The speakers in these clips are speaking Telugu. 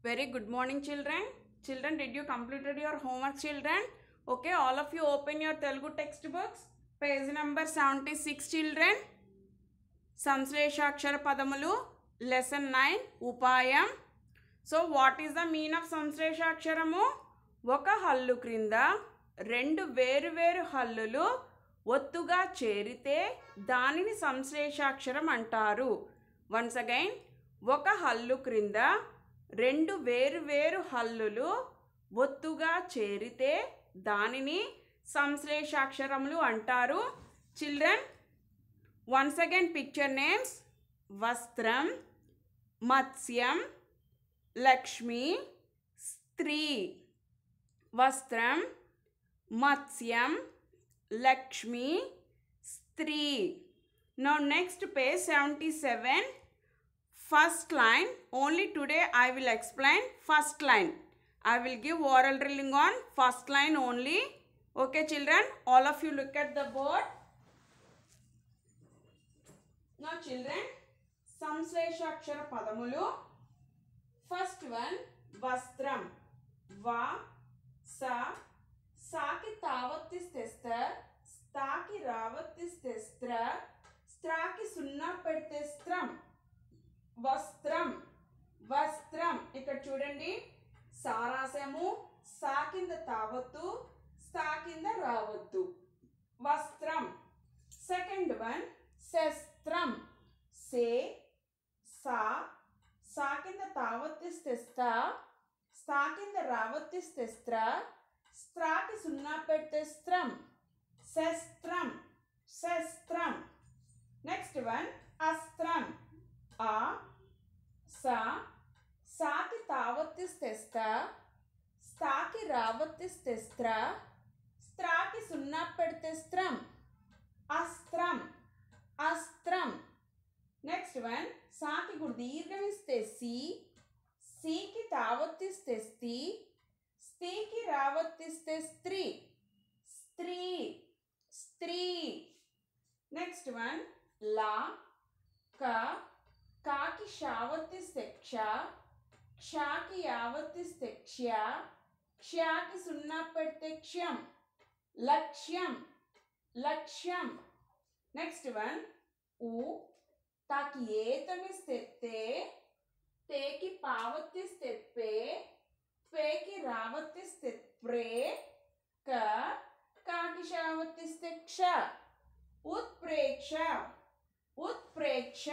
Very good morning, children. Children, did you completed your homework, children? Okay, all of you open your Telugu textbooks. Page number 76, children. సంశ్లేషాక్షర పదములు లెసన్ నైన్ ఉపాయం so what is the mean of సంశ్లేషాక్షరము ఒక హల్లు క్రింద రెండు వేరు వేరు హల్లులు ఒత్తుగా చేరితే దానిని సంశ్లేషాక్షరం అంటారు వన్స్ అగైన్ ఒక హల్లు క్రింద రెండు వేరు వేరు హల్లులు ఒత్తుగా చేరితే దానిని సంశ్లేషాక్షరములు అంటారు children once again picture names వస్త్రం మత్స్యం లక్ష్మి స్త్రీ వస్త్రం మత్స్యం లక్ష్మి స్త్రీ no next page seventy seven first line only today I will explain first line I will give oral drilling on first line only okay children all of you look at the board నా చిల్డ్రన్ సంశ్లేషాక్షర పదములు ఫస్ట్ వన్ వస్త్రం వా స సాకి తావత్తిస్తే స్త స్తాకి రావత్తిస్తే స్త్ర స్త్రాకి సున్నా పెడితే స్త్రం వస్త్రం వస్త్రం ఇక్కడ చూడండి సారాసము సా కింద తావత్తు స్థా కింద రావద్దు వస్త్రం సెకండ్ వన్ శస్త్రం సే సా సా కింద తావత్తిస్తే స్థా స్థా కింద రావత్తిస్తే స్త్ర స్త్రాకి సున్నా పెడితే స్త్రం శస్త్రం శస్త్రం నెక్స్ట్ వన్ అస్త్రం ఆ సా సాకి తావత్తిస్తే స్థ స్థాకి రావత్తిస్తే స్త్ర స్త్రాకి సున్నా పెడితే స్త్రం అస్త్రం అస్త్రం నెక్స్ట్ వన్ సాకి కూడా దీర్ఘం ఇస్తే సి సికి తావత్తిస్తే స్థి స్థికి రావత్తిస్తే స్త్రీ స్త్రీ స్త్రీ నెక్స్ట్ వన్ లా క కాకి షావత్తిస్తే క్ష క్షాకి యావత్తిస్తే క్ష క్షాకి సున్నా పెడితే క్షం లక్ష్యం లక్ష్యం నెక్స్ట్ వన్ ఊ తాకి ఏతమిస్తే తే తేకి పావత్తిస్తే పే పేకి రావత్తిస్తే ప్రే క కాకి షావత్తిస్తే క్ష ఉత్ప్రేక్ష ఉత్ప్రేక్ష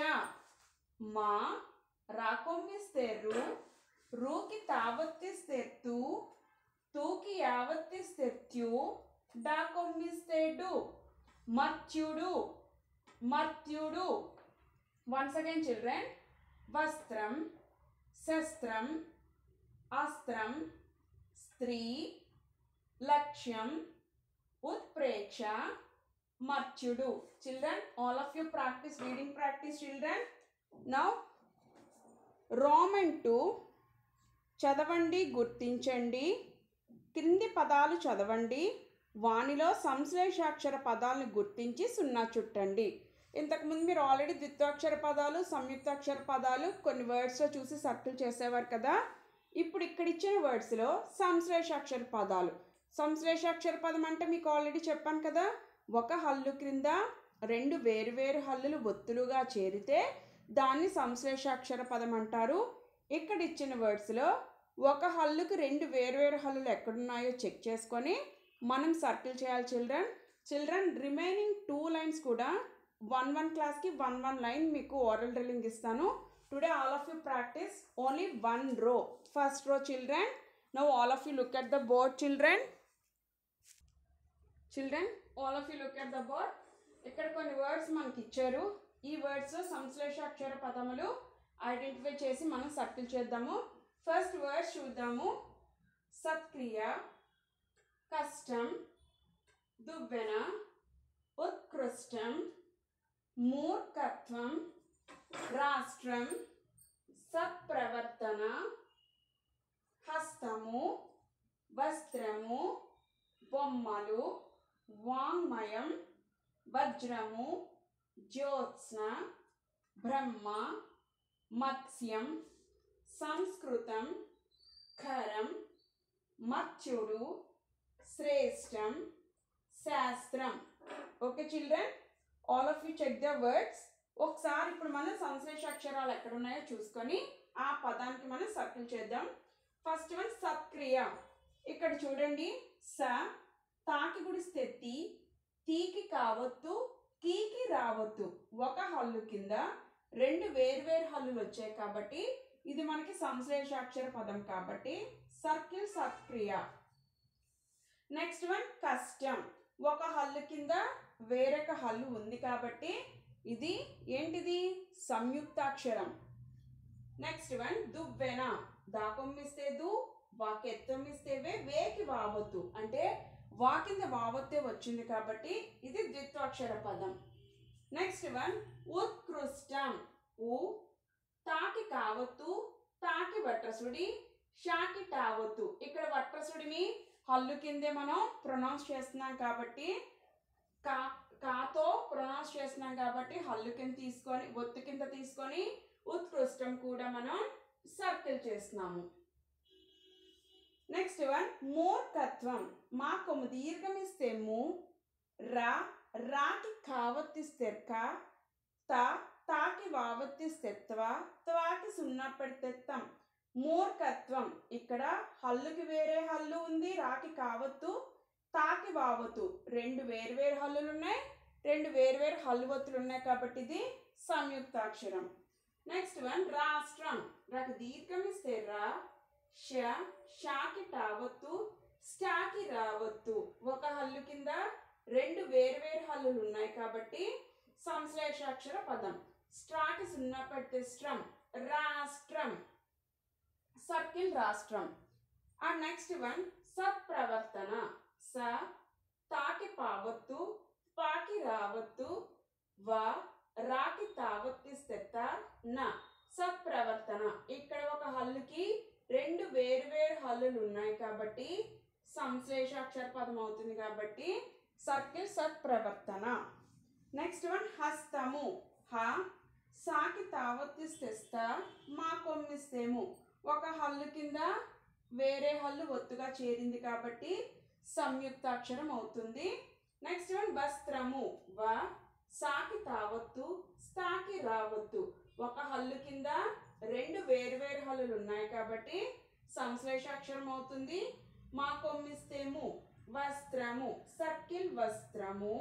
మా రాకొమ్మిస్తే రు రూకి తావత్తిస్తే తూ తూకి యావత్తిస్తే త్యూ డాకొమ్మిస్తే డు మర్త్యుడు మర్త్యుడు వన్స్ అగైన్ చిల్డ్రన్ వస్త్రం శస్త్రం అస్త్రం స్త్రీ లక్ష్యం ఉత్ప్రేక్ష మర్త్యుడు children all of you practice reading practice children now Roman two చదవండి గుర్తించండి క్రింది పదాలు చదవండి వానిలో సంశ్లేషాక్షర పదాలను గుర్తించి సున్నా చుట్టండి ఇంతకుముందు మీరు ఆల్రెడీ ద్విత్వాక్షర పదాలు సంయుక్తాక్షర పదాలు కొన్ని వర్డ్స్లో చూసి సర్కిల్ చేసేవారు కదా ఇప్పుడు ఇక్కడ ఇచ్చిన వర్డ్స్లో సంశ్లేషాక్షర పదాలు సంశ్లేషాక్షర పదం అంటే మీకు ఆల్రెడీ చెప్పాను కదా ఒక హల్లు క్రింద రెండు వేరువేరు హల్లులు ఒత్తులుగా చేరితే దాన్ని సంశ్లేషాక్షర పదం అంటారు ఇక్కడ ఇచ్చిన వర్డ్స్లో ఒక హల్లుకి రెండు వేరువేరు హల్లులు ఎక్కడున్నాయో చెక్ చేసుకొని మనం సర్కిల్ చేయాలి children children remaining two lines కూడా వన్ వన్ క్లాస్కి వన్ వన్ లైన్ మీకు ఓరల్ డ్రిల్లింగ్ ఇస్తాను today all of you practice only one row first row children now all of you look at the board children children all of you look at the board ఇక్కడ కొన్ని వర్డ్స్ మనకి ఇచ్చారు ఈ వర్డ్స్ సంశ్లేషాక్షర పదములు ఐడెంటిఫై చేసి మనం సర్కిల్ చేద్దాము ఫస్ట్ వర్డ్స్ చూద్దాము సత్క్రియ కష్టం దువ్వెన ఉత్కృష్టం మూర్ఖత్వం రాష్ట్రం సత్ప్రవర్తన హస్తము వస్త్రము బొమ్మలు వాంగ్మయం వజ్రము జ్యోత్స్న బ్రహ్మ మత్స్యం సంస్కృతం ఖరం మచ్చుడు శ్రేష్టం శాస్త్రం okay children all of you check the words ఒకసారి ఇప్పుడు మనం సంశ్లేష అక్షరాలు ఎక్కడ ఉన్నాయో చూసుకొని ఆ పదానికి మనం సర్కిల్ చేద్దాం ఫస్ట్ వన్ సత్క్రియ ఇక్కడ చూడండి స తాకి గుడిస్తే తి తీకి కావత్తు కీకి రావద్దు ఒక హల్లు కింద రెండు వేర్వేరు హల్లులు వచ్చాయి కాబట్టి ఇది మనకి సంశ్లేషాక్షర పదం కాబట్టి సర్కిల్ సత్క్రియ నెక్స్ట్ వన్ కష్టం ఒక హల్లు కింద వేరొక హల్లు ఉంది కాబట్టి ఇది ఏంటిది సంయుక్తాక్షరం నెక్స్ట్ వన్ దువ్వెన దాకొమ్మిస్తే దు వాకెత్తొమ్మిస్తే వే వేకి వావొత్తు అంటే వా కింద వావొత్తే వచ్చింది కాబట్టి ఇది ద్విత్వాక్షర పదం నెక్స్ట్ వన్ ఉత్కృష్టం ఉ తాకి కావత్తు తాకి వట్రసుడి షాకి టావత్తు ఇక్కడ వట్రసుడిని హల్లు కిందే మనం ప్రొనౌన్స్ చేస్తున్నాం కాబట్టి కా కాతో ప్రొనౌన్స్ చేస్తున్నాం కాబట్టి హల్లు కింద తీసుకొని ఒత్తు కింద తీసుకొని ఉత్కృష్టం కూడా మనం సర్కిల్ చేస్తున్నాము నెక్స్ట్ వన్ మూర్ఖత్వం మా కొమ్ము దీర్ఘం ఇస్తే ము రా రాకి కావత్తిస్తే క త తాకి వావత్తిస్తే త్వ త్వాకి సున్నా పెడితే తం మూర్ఖత్వం ఇక్కడ హల్లుకి వేరే హల్లు ఉంది రాకి కావత్తు తాకి వావత్తు రెండు వేర్వేరు హల్లులు ఉన్నాయి రెండు వేర్వేరు హల్లువత్తులు ఉన్నాయి కాబట్టి ఇది సంయుక్తాక్షరం నెక్స్ట్ వన్ రాష్ట్రం రాకి దీర్ఘం ఇస్తే రా ష షాకి టావత్తు స్టాకి రావత్తు ఒక హల్లు కింద రెండు వేర్వేరు హల్లులు ఉన్నాయి కాబట్టి సంశ్లేషాక్షర పదం స్ట్రాకి సున్నా పెడితే స్ట్రం రాష్ట్రం సర్కిల్ రాష్ట్రం అండ్ నెక్స్ట్ వన్ సత్ప్రవర్తన స తాకి పావత్తు పాకి రావత్తు వ రాకి తావత్తిస్తే త న సత్ప్రవర్తన ఇక్కడ ఒక హల్లుకి రెండు వేరువేరు హల్లులు ఉన్నాయి కాబట్టి సంశ్లేషాక్షర పదం అవుతుంది కాబట్టి సర్కిల్ సత్ప్రవర్తన నెక్స్ట్ వన్ హస్తము హ సాకి తావత్తిస్తే స్త మా కొమ్మిస్తేము ఒక హల్లు కింద వేరే హల్లు ఒత్తుగా చేరింది కాబట్టి సంయుక్తాక్షరం అవుతుంది నెక్స్ట్ వన్ వస్త్రము వ సాకి తావత్తు స్తాకి రావత్తు ఒక హల్లు కింద రెండు వేరువేరు హల్లులు ఉన్నాయి కాబట్టి సంశ్లేషాక్షరం అవుతుంది మా కొమ్మిస్తేము వస్త్రము సర్కిల్ వస్త్రము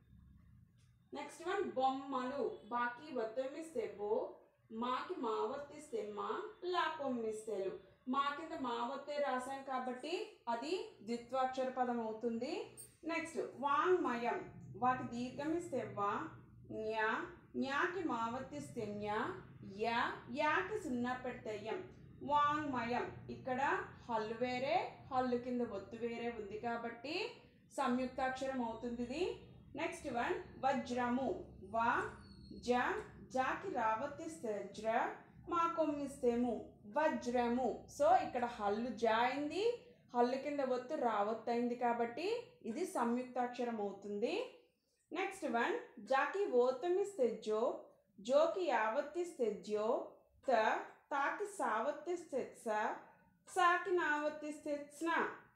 నెక్స్ట్ వన్ బొమ్మలు బాకి ఒత్తమిస్తే బో మాకి మావత్తిస్తే మా లా కొమ్మిస్తేలు మా కింద మావత్తే రాసాం కాబట్టి అది ద్విత్వాక్షర పదం అవుతుంది నెక్స్ట్ వాంగ్మయం వాటి దీర్ఘం ఇస్తే వా న్యా న్యాకి మావత్తిస్తే న్యా యా యాకి సున్నా పెడితే యం వాంగ్మయం ఇక్కడ హల్లు వేరే హల్లు కింద ఒత్తు వేరే ఉంది కాబట్టి సంయుక్తాక్షరం అవుతుంది ఇది నెక్స్ట్ వన్ వజ్రము వా జ జాకి రావత్తిస్తే జ్ర మా కొమ్మిస్తేము వజ్రము సో ఇక్కడ హల్లు జా అయింది హల్లు కింద ఒత్తు రావత్తైంది కాబట్టి ఇది సంయుక్తాక్షరం అవుతుంది నెక్స్ట్ వన్ జాకి ఓతమిస్తే జో జోకి యావత్తిస్తే జో త తాకి సావత్తిస్తే స సాకి నావత్తిస్తే స్న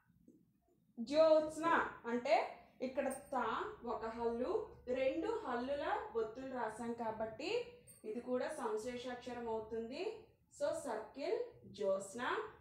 జ్యోత్స్న అంటే ఇక్కడ తా ఒక హల్లు రెండు హల్లుల ఒత్తులు రాసాం కాబట్టి ఇది కూడా సంశేషాక్షరం అవుతుంది సో సర్కిల్ జ్యోత్స్న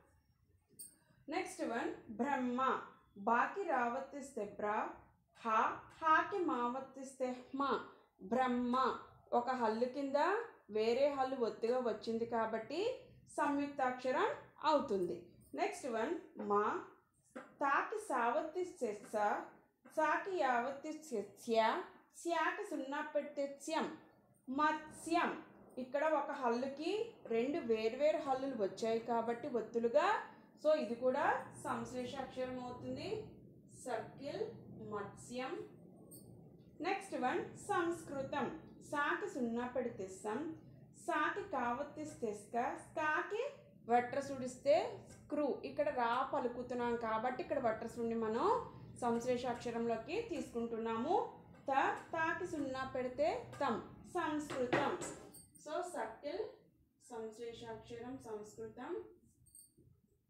నెక్స్ట్ వన్ బ్రహ్మ బాకి రావత్తిస్తే బ్ర హా హాకి మావత్తిస్తే మా బ్రహ్మ ఒక హల్లు కింద వేరే హల్లు ఒత్తుగా వచ్చింది కాబట్టి సంయుక్తాక్షరం అవుతుంది నెక్స్ట్ వన్ మా తాకి సావత్తిస్తే స సాకి యావత్తిస్తే స్య స్యాకి సున్నా పెడితే త్యం మత్స్యం ఇక్కడ ఒక హల్లుకి రెండు వేర్వేరు హల్లులు వచ్చాయి కాబట్టి ఒత్తులుగా సో ఇది కూడా సంశ్లేషాక్షరం అవుతుంది సర్కిల్ మత్స్యం నెక్స్ట్ వన్ సంస్కృతం సాకి సున్నా పెడితే సం సాకి కావత్తిస్తే స్క స్కాకి వట్రసుడిస్తే స్క్రూ ఇక్కడ రా పలుకుతున్నాం కాబట్టి ఇక్కడ వట్రసుడిని మనం సంశ్లేషాక్షరంలోకి తీసుకుంటున్నాము త తాకి సున్నా పెడితే తం సంస్కృతం సో సర్కిల్ సంశ్లేషాక్షరం సంస్కృతం నెక్స్ట్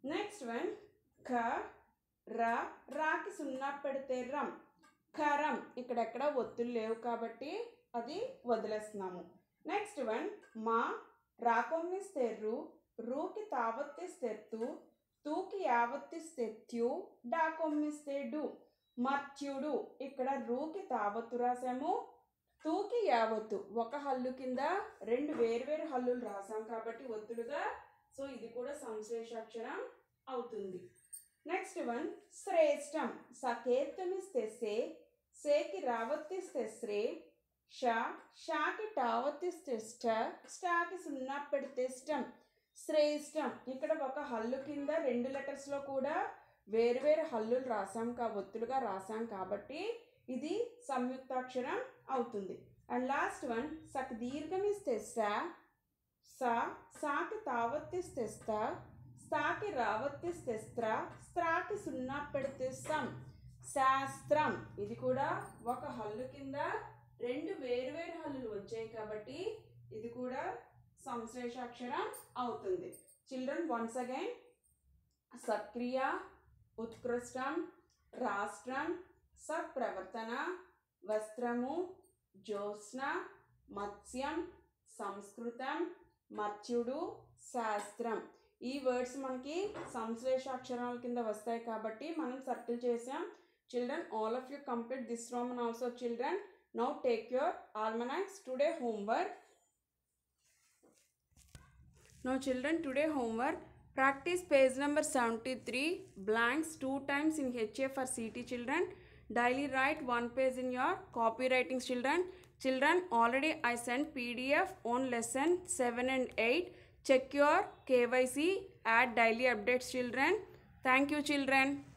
నెక్స్ట్ వన్ ఖ ర రాకి సున్నా పెడితే రం ఖరం ఇక్కడెక్కడ ఒత్తులు లేవు కాబట్టి అది వదిలేస్తున్నాము నెక్స్ట్ వన్ మా రాకొమ్మిస్తే రు రూకి తావత్తిస్తే తు తూకి యావత్తిస్తే త్యు డాకొమ్మిస్తే డు మర్త్యుడు ఇక్కడ రూకి తావత్తు రాసాము తూకి యావత్తు ఒక హల్లు కింద రెండు వేరువేరు హల్లులు రాసాం కాబట్టి ఒత్తులుగా సో ఇది కూడా సంశ్లేషాక్షరం అవుతుంది నెక్స్ట్ వన్ శ్రేష్టం సకేత్తమిస్తే సే సేకి రావత్తిస్తే శ్రే షా షాకి టావత్తిస్తే స్ట స్టాకి సున్నా పెడితే స్టం శ్రేష్టం ఇక్కడ ఒక హల్లు కింద రెండు లెటర్స్లో కూడా వేరువేరు హల్లులు రాసాం కా ఒత్తులుగా రాసాం కాబట్టి ఇది సంయుక్తాక్షరం అవుతుంది అండ్ లాస్ట్ వన్ సక్ దీర్ఘం ఇస్తే సా సా సాకి తావత్తిస్తే స్థ స్థాకి రావత్తిస్తే స్త్ర స్త్రాకి సున్నా పెడితే సం శాస్త్రం ఇది కూడా ఒక హల్లు కింద రెండు వేరువేరు హల్లులు వచ్చాయి కాబట్టి ఇది కూడా సంశ్లేషాక్షరం అవుతుంది చిల్డ్రన్ వన్స్ అగైన్ సక్రియ ఉత్కృష్టం రాష్ట్రం సత్ప్రవర్తన వస్త్రము జ్యోత్స్న మత్స్యం సంస్కృతం మత్స్యుడు శాస్త్రం ఈ వర్డ్స్ మనకి సంశ్లేషాక్షరాల కింద వస్తాయి కాబట్టి మనం సర్కిల్ చేసాం children all of you complete this Roman also children now take your almanacs today homework Now children today homework practice page number 73 blanks two times in HA for CT children daily write one page in your copywriting children children already I sent PDF on lesson 7 and 8 check your KYC add daily updates children thank you children